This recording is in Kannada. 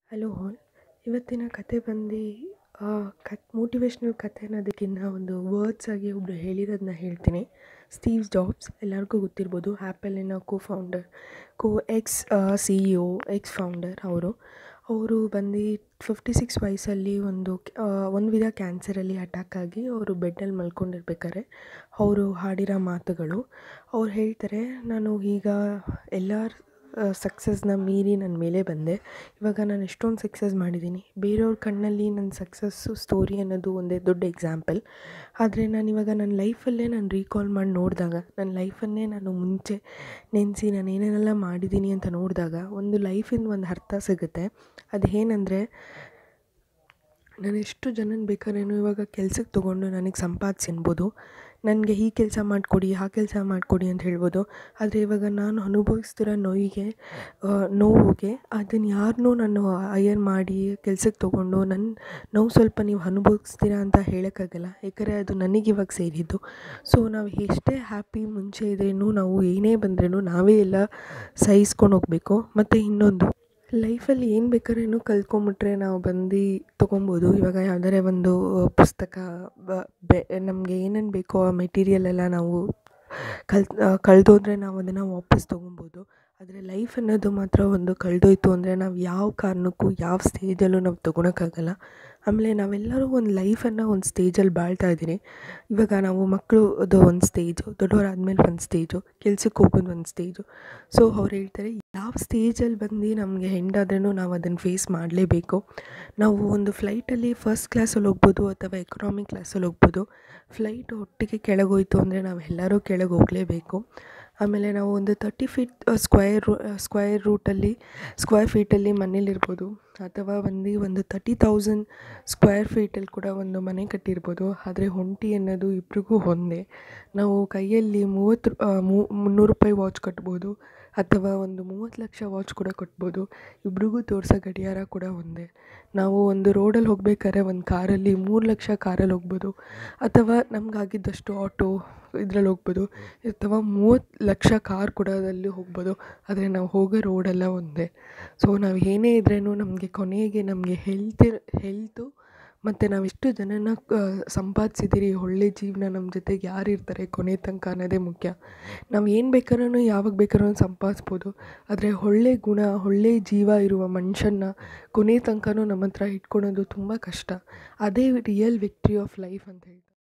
ಹಲೋ ಆಲ್ ಇವತ್ತಿನ ಕತೆ ಬಂದು ಕತ್ ಮೋಟಿವೇಶ್ನಲ್ ಕತೆ ಅನ್ನೋದಕ್ಕಿಂತ ಒಂದು ವರ್ಡ್ಸ್ ಆಗಿ ಒಬ್ಬರು ಹೇಳಿರೋದನ್ನ ಹೇಳ್ತೀನಿ ಸ್ಟೀವ್ ಜಾಬ್ಸ್ ಎಲ್ಲರಿಗೂ ಗೊತ್ತಿರ್ಬೋದು ಆ್ಯಪಲಿನ co founder co ex C E O ex founder ಅವರು ಅವರು ಬಂದು ಫಿಫ್ಟಿ ಸಿಕ್ಸ್ ವಯಸ್ಸಲ್ಲಿ ಒಂದು ಒಂದು ವಿಧ ಕ್ಯಾನ್ಸರಲ್ಲಿ ಅಟ್ಯಾಕ್ ಆಗಿ ಅವರು ಬೆಡ್ಡಲ್ಲಿ ಮಲ್ಕೊಂಡಿರ್ಬೇಕಾದ್ರೆ ಅವರು ಹಾಡಿರೋ ಮಾತುಗಳು ಅವ್ರು ಹೇಳ್ತಾರೆ ನಾನು ಈಗ ಎಲ್ಲರ ಸಕ್ಸಸ್ನ ಮೀರಿ ನಾನು ಮೇಲೆ ಬಂದೆ ಇವಾಗ ನಾನು ಎಷ್ಟೊಂದು ಸಕ್ಸಸ್ ಮಾಡಿದ್ದೀನಿ ಬೇರೆಯವ್ರ ಕಣ್ಣಲ್ಲಿ ನನ್ನ ಸಕ್ಸಸ್ಸು ಸ್ಟೋರಿ ಅನ್ನೋದು ಒಂದೇ ದೊಡ್ಡ ಎಕ್ಸಾಂಪಲ್ ಆದರೆ ನಾನು ಇವಾಗ ನನ್ನ ಲೈಫಲ್ಲೇ ನಾನು ರೀಕಾಲ್ ಮಾಡಿ ನೋಡಿದಾಗ ನನ್ನ ಲೈಫನ್ನೇ ನಾನು ಮುಂಚೆ ನೆನೆಸಿ ನಾನು ಏನೇನೆಲ್ಲ ಮಾಡಿದ್ದೀನಿ ಅಂತ ನೋಡಿದಾಗ ಒಂದು ಲೈಫಿಂದ ಒಂದು ಅರ್ಥ ಸಿಗುತ್ತೆ ಅದು ಏನಂದರೆ ನಾನು ಎಷ್ಟು ಜನನ ಬೇಕಾದ್ರೇನು ಇವಾಗ ಕೆಲ್ಸಕ್ಕೆ ತೊಗೊಂಡು ನನಗೆ ಸಂಪಾದಿಸಿ ಅನ್ಬೋದು ನನಗೆ ಈ ಕೆಲಸ ಮಾಡಿಕೊಡಿ ಆ ಕೆಲಸ ಮಾಡಿಕೊಡಿ ಅಂತ ಹೇಳ್ಬೋದು ಆದರೆ ಇವಾಗ ನಾನು ಅನುಭವಿಸ್ತಿರೋ ನೋವಿಗೆ ನೋವಿಗೆ ಅದನ್ನು ಯಾರನ್ನೂ ನಾನು ಹೈಯರ್ ಮಾಡಿ ಕೆಲ್ಸಕ್ಕೆ ತೊಗೊಂಡು ನನ್ನ ನೋವು ಸ್ವಲ್ಪ ನೀವು ಅನುಭವಿಸ್ತೀರಾ ಅಂತ ಹೇಳೋಕ್ಕಾಗಲ್ಲ ಯಾಕಂದರೆ ಅದು ನನಗೆ ಇವಾಗ ಸೇರಿದ್ದು ಸೊ ನಾವು ಎಷ್ಟೇ ಹ್ಯಾಪಿ ಮುಂಚೆ ಇದ್ರೂ ನಾವು ಏನೇ ಬಂದ್ರೂ ನಾವೇ ಎಲ್ಲ ಸಹಿಸ್ಕೊಂಡು ಹೋಗಬೇಕು ಮತ್ತು ಇನ್ನೊಂದು ಲೈಫಲ್ಲಿ ಏನು ಬೇಕಾದ್ರೇನು ಕಲ್ತ್ಕೊಂಬಿಟ್ರೆ ನಾವು ಬಂದು ತೊಗೊಬೋದು ಇವಾಗ ಯಾವ್ದಾರೆ ಒಂದು ಪುಸ್ತಕ ಬ ಬೆ ನಮಗೆ ಏನೇನು ಬೇಕೋ ಆ ಮೆಟೀರಿಯಲ್ ಎಲ್ಲ ನಾವು ಕಲ್ ಕಳೆದೋದ್ರೆ ನಾವು ಅದನ್ನು ವಾಪಸ್ ತೊಗೊಬೋದು ಆದರೆ ಲೈಫ್ ಅನ್ನೋದು ಮಾತ್ರ ಒಂದು ಕಳೆದೋಯ್ತು ಅಂದರೆ ನಾವು ಯಾವ ಕಾರಣಕ್ಕೂ ಯಾವ ಸ್ಟೇಜಲ್ಲೂ ನಾವು ತೊಗೊಳಕ್ಕಾಗಲ್ಲ ಆಮೇಲೆ ನಾವೆಲ್ಲರೂ ಒಂದು ಲೈಫನ್ನು ಒಂದು ಸ್ಟೇಜಲ್ಲಿ ಬಾಳ್ತಾ ಇದ್ದೀರಿ ಇವಾಗ ನಾವು ಮಕ್ಕಳು ಅದು ಒಂದು ಸ್ಟೇಜು ದೊಡ್ಡವರಾದ್ಮೇಲೆ ಒಂದು ಸ್ಟೇಜು ಕೆಲ್ಸಕ್ಕೆ ಹೋಗೋದು ಒಂದು ಸ್ಟೇಜು ಸೊ ಅವ್ರು ಹೇಳ್ತಾರೆ ಯಾವ ಸ್ಟೇಜಲ್ಲಿ ಬಂದು ನಮಗೆ ಹೆಂಡಾದ್ರೂ ನಾವು ಅದನ್ನು ಫೇಸ್ ಮಾಡಲೇಬೇಕು ನಾವು ಒಂದು ಫ್ಲೈಟಲ್ಲಿ ಫಸ್ಟ್ ಕ್ಲಾಸಲ್ಲಿ ಹೋಗ್ಬೋದು ಅಥವಾ ಎಕನಾಮಿಕ್ ಕ್ಲಾಸಲ್ಲಿ ಹೋಗ್ಬೋದು ಫ್ಲೈಟ್ ಒಟ್ಟಿಗೆ ಕೆಳಗೋಯ್ತು ಅಂದರೆ ನಾವೆಲ್ಲರೂ ಕೆಳಗೆ ಹೋಗಲೇಬೇಕು ಆಮೇಲೆ ನಾವು ಒಂದು ತರ್ಟಿ ಫೀಟ್ ಸ್ಕ್ವಯರ್ ರೂ ಸ್ಕ್ವಯರ್ ರೂಟಲ್ಲಿ ಸ್ಕ್ವಯರ್ ಫೀಟಲ್ಲಿ ಮನೇಲಿರ್ಬೋದು ಅಥವಾ ಒಂದು ಒಂದು ತರ್ಟಿ ತೌಸಂಡ್ ಸ್ಕ್ವಯರ್ ಫೀಟಲ್ಲಿ ಕೂಡ ಒಂದು ಮನೆ ಕಟ್ಟಿರ್ಬೋದು ಆದರೆ ಒಂಟಿ ಅನ್ನೋದು ಇಬ್ರಿಗೂ ಒಂದೇ ನಾವು ಕೈಯಲ್ಲಿ ಮೂವತ್ತು ಮುನ್ನೂರು ರೂಪಾಯಿ ವಾಚ್ ಕಟ್ಬೋದು ಅಥವಾ ಒಂದು ಮೂವತ್ತು ಲಕ್ಷ ವಾಚ್ ಕೂಡ ಕಟ್ಬೋದು ಇಬ್ರಿಗೂ ತೋರಿಸೋ ಗಡಿಯಾರ ಕೂಡ ಒಂದೇ ನಾವು ಒಂದು ರೋಡಲ್ಲಿ ಹೋಗ್ಬೇಕಾದ್ರೆ ಒಂದು ಕಾರಲ್ಲಿ ಮೂರು ಲಕ್ಷ ಕಾರಲ್ಲಿ ಹೋಗ್ಬೋದು ಅಥವಾ ನಮಗಾಗಿದ್ದಷ್ಟು ಆಟೋ ಇದ್ರಲ್ಲಿ ಹೋಗ್ಬೋದು ಅಥವಾ ಮೂವತ್ತು ಲಕ್ಷ ಕಾರ್ ಕೂಡ ಅದಲ್ಲಿ ಹೋಗ್ಬೋದು ಆದರೆ ನಾವು ಹೋಗೋ ರೋಡೆಲ್ಲ ಒಂದೇ ಸೊ ನಾವು ಏನೇ ಇದ್ರೂ ನಮಗೆ ಕೊನೆಗೆ ನಮಗೆ ಹೆಲ್ತ್ ಹೆಲ್ತು ಮತ್ತು ನಾವು ಎಷ್ಟು ಜನನ ಸಂಪಾದಿಸಿದ್ದೀರಿ ಒಳ್ಳೆ ಜೀವನ ನಮ್ಮ ಜೊತೆಗೆ ಯಾರು ಇರ್ತಾರೆ ಕೊನೆ ತನಕ ಅನ್ನೋದೇ ಮುಖ್ಯ ನಾವು ಏನು ಬೇಕಾದ್ರೂ ಯಾವಾಗ ಬೇಕಾದ್ರೂ ಸಂಪಾದಿಸ್ಬೋದು ಆದರೆ ಒಳ್ಳೆ ಗುಣ ಒಳ್ಳೆ ಜೀವ ಇರುವ ಮನುಷ್ಯನ್ನ ಕೊನೆ ತನಕನೂ ನಮ್ಮ ಹತ್ರ ಇಟ್ಕೊಳೋದು ತುಂಬ ಕಷ್ಟ ಅದೇ ರಿಯಲ್ ವಿಕ್ಟ್ರಿ ಆಫ್ ಲೈಫ್ ಅಂತ ಹೇಳ್ತಾರೆ